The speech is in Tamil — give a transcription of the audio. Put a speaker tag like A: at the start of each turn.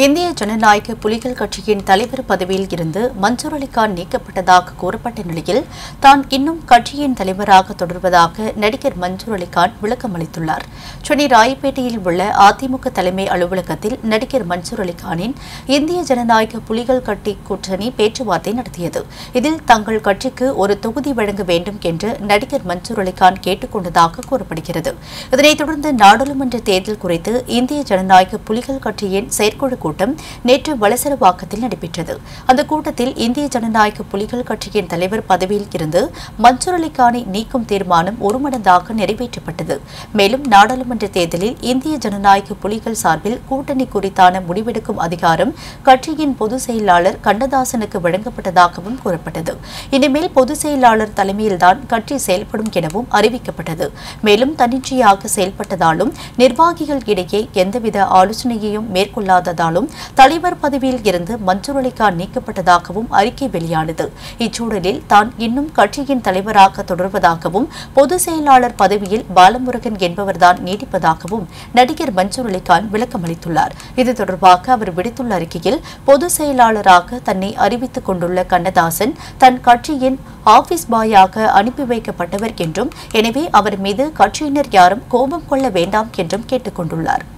A: இந்திய ஜனநாயக புலிகள் கட்சியின் தலைவர் பதவியில் இருந்து மன்சூர் அலிகான் நீக்கப்பட்டதாக கூறப்பட்ட நிலையில் தான் இன்னும் கட்சியின் தலைவராக தொடர்வதாக நடிகர் மன்சூர் அலிகான் விளக்கம் அளித்துள்ளார் சென்னை ராயப்பேட்டையில் உள்ள அதிமுக தலைமை அலுவலகத்தில் நடிகர் மன்சூர் அலிகானின் இந்திய ஜனநாயக புலிகள் கட்சி கூட்டணி பேச்சுவார்த்தை நடத்தியது இதில் தங்கள் கட்சிக்கு ஒரு தொகுதி வழங்க வேண்டும் என்று நடிகர் மன்சூர் அலிகான் கேட்டுக் கொண்டதாக கூறப்படுகிறது இதனைத் தொடர்ந்து நாடாளுமன்ற தேர்தல் குறித்து இந்திய ஜனநாயக புலிகள் கட்சியின் செயற்குழு கூட்டம் நேற்று வலசரவாக்கத்தில் நடைபெற்றது அந்த கூட்டத்தில் இந்திய ஜனநாயக புலிகள் கட்சியின் தலைவர் பதவியில் இருந்து மன்சூர் அலிகானை நீக்கும் தீர்மானம் ஒருமனதாக நிறைவேற்றப்பட்டது மேலும் நாடாளுமன்ற தேர்தலில் இந்திய ஜனநாயக புலிகள் சார்பில் கூட்டணி குறித்தான முடிவெடுக்கும் அதிகாரம் கட்சியின் பொதுச் செயலாளர் கண்ணதாசனுக்கு வழங்கப்பட்டதாகவும் கூறப்பட்டது இனிமேல் பொதுச் செயலாளர் தலைமையில்தான் கட்சி செயல்படும் எனவும் அறிவிக்கப்பட்டது மேலும் தன்னிச்சையாக செயல்பட்டதாலும் நிர்வாகிகள் இடையே எந்தவித ஆலோசனையையும் மேற்கொள்ளாததாலும் தலைவர் பதவியில் இருந்து மன்சூர் அலிகான் நீக்கப்பட்டதாகவும் அறிக்கை வெளியானது இச்சூழலில் தான் இன்னும் கட்சியின் தலைவராக தொடர்வதாகவும் பொதுச் செயலாளர் பதவியில் பாலமுருகன் என்பவர்தான் நீடிப்பதாகவும் நடிகர் மன்சூர் அலிகான் விளக்கமளித்துள்ளார் இது தொடர்பாக அவர் விடுத்துள்ள அறிக்கையில் பொதுச் செயலாளராக தன்னை அறிவித்துக் கொண்டுள்ள கண்ணதாசன் தன் கட்சியின் ஆபீஸ் பாயாக அனுப்பி வைக்கப்பட்டவர் என்றும் எனவே அவர் மீது கட்சியினர் யாரும் கோபம் கொள்ள வேண்டாம் என்றும் கேட்டுக் கொண்டுள்ளார்